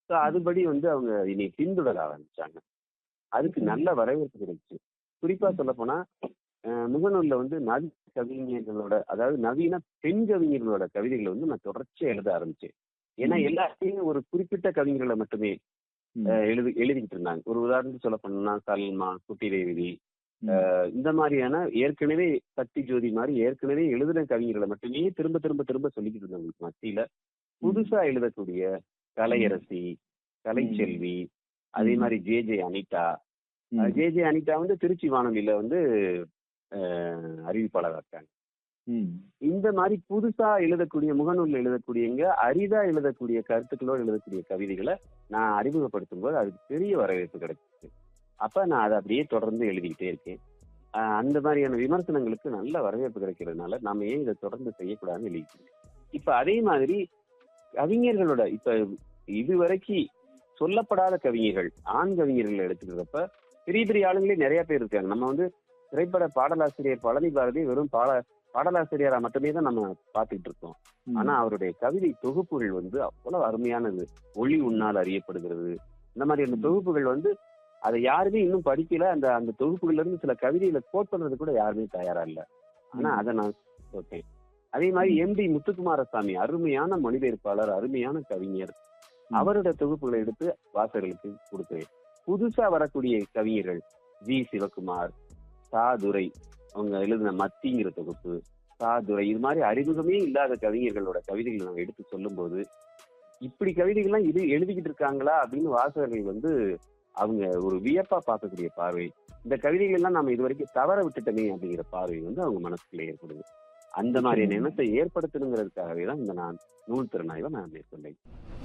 So அதுபடி வந்து அவங்க இனி பின்தொடர ஆரம்பிச்சாங்க அதுக்கு நல்ல வரவேற்பு கிடைச்சு குறிப்பா சொல்ல போனா அஹ், முகநூல்ல வந்து நவீன கவிஞர்களோட அதாவது நவீன பெண் கவிஞர்களோட கவிதைகளை வந்து நான் தொடர்ச்சியா எழுத ஆரம்பிச்சேன் ஏன்னா ம். எல்லாத்தையும் ஒரு குறிப்பிட்ட கவிஞர்களை மட்டுமே ம். அஹ், எழுதி எழுதிக்கிட்டு இருந்தாங்க ஒரு உதாரணத்துக்கு சொல்ல போனா சல்மா குட்டி தேவி ம். இந்த மாதிரியான ஏற்கனவே சக்தி ஜோதி மாதிரி ஏற்கனவே எழுதின கவிஞர்களை மட்டுமே திரும்ப திரும்ப திரும்ப சொல்லிக்கிட்டு இருந்தவங்களுக்கு மத்தியில புதுசா எழுதக்கூடிய கலையரசி கலைச்செல்வி அதே ம். மாதிரி ஜே ஜே அனிதா ம். ஜே ஜே அனிதா வந்து திருச்சி வானொலியில வந்து அஹ், அறிவிப்பாளரா இருக்காங்க ம். இந்த மாதிரி புதுசா எழுதக்கூடிய முகநூல்ல எழுதக்கூடியவங்க அரிதா எழுதக்கூடிய கருத்துக்களோடு எழுதக்கூடிய கவிதைகளை நான் அறிமுகப்படுத்தும் போது அதுக்கு பெரிய வரவேற்பு கிடைச்சிச்சு அப்ப நான் அதை அப்படியே தொடர்ந்து எழுதிக்கிட்டே இருக்கேன் ஆஹ் அந்த மாதிரியான விமர்சனங்களுக்கு நல்ல வரவேற்பு கிடைக்கிறதுனால நாம ஏன் இதை தொடர்ந்து செய்யக்கூடாதுன்னு எழுதிட்டு இருக்கேன். இப்ப அதே மாதிரி கவிஞர்களோட இப்ப இதுவரைக்கும் சொல்லப்படாத கவிஞர்கள் ஆண் கவிஞர்கள் எடுத்துக்கிறப்ப பெரிய பெரிய ஆளுங்களே நிறைய பேர் இருக்காங்க நம்ம வந்து திரைப்பட பாடலாசிரியர் பழனி பாரதி வெறும் பாட பாடலாசிரியரா மட்டுமே தான் நம்ம பார்த்துட்டு இருக்கோம் ம். ஆனா அவருடைய கவிதை தொகுப்புகள் வந்து அவ்வளவு அருமையானது ஒளி உன்னால் அறியப்படுகிறது இந்த மாதிரி அந்த ம். தொகுப்புகள் வந்து அதை யாருமே இன்னும் படிக்கல அந்த அந்த தொகுப்புகள்ல இருந்து சில கவிதைகளை கோட் பண்றது கூட யாருமே தயாரா இல்ல ஆனா ம். அதை நான் போட்டேன் அதே மாதிரி எம் டி முத்துக்குமாரசாமி அருமையான மொழிபெயர்ப்பாளர் அருமையான கவிஞர் ம். அவரோட தொகுப்புகளை எடுத்து வாசகர்களுக்கு கொடுக்கிறேன் புதுசா வரக்கூடிய கவிஞர்கள் ஜி சிவகுமார் சா துரை அவங்க எழுதின மத்திங்கிற தொகுப்பு சா துரை இது மாதிரி அறிமுகமே இல்லாத கவிஞர்களோட கவிதைகளை நாங்க எடுத்து சொல்லும்போது இப்படி கவிதைகள்லாம் இது எழுதிக்கிட்டு இருக்காங்களா அப்படின்னு வாசகர்கள் வந்து அவங்க ஒரு வியப்பா பார்க்கக்கூடிய பார்வை இந்த கவிதைகள் எல்லாம் நம்ம இது வரைக்கும் தவற விட்டுட்டோமே அப்படிங்கிற பார்வை வந்து அவங்க மனசுக்குள்ள ஏற்படுது அந்த மாதிரியான எண்ணத்தை ஏற்படுத்தணுங்கிறதுக்காகவே தான் இந்த நான் நூல் திறனாய்வை நான் மேற்கொண்டேன்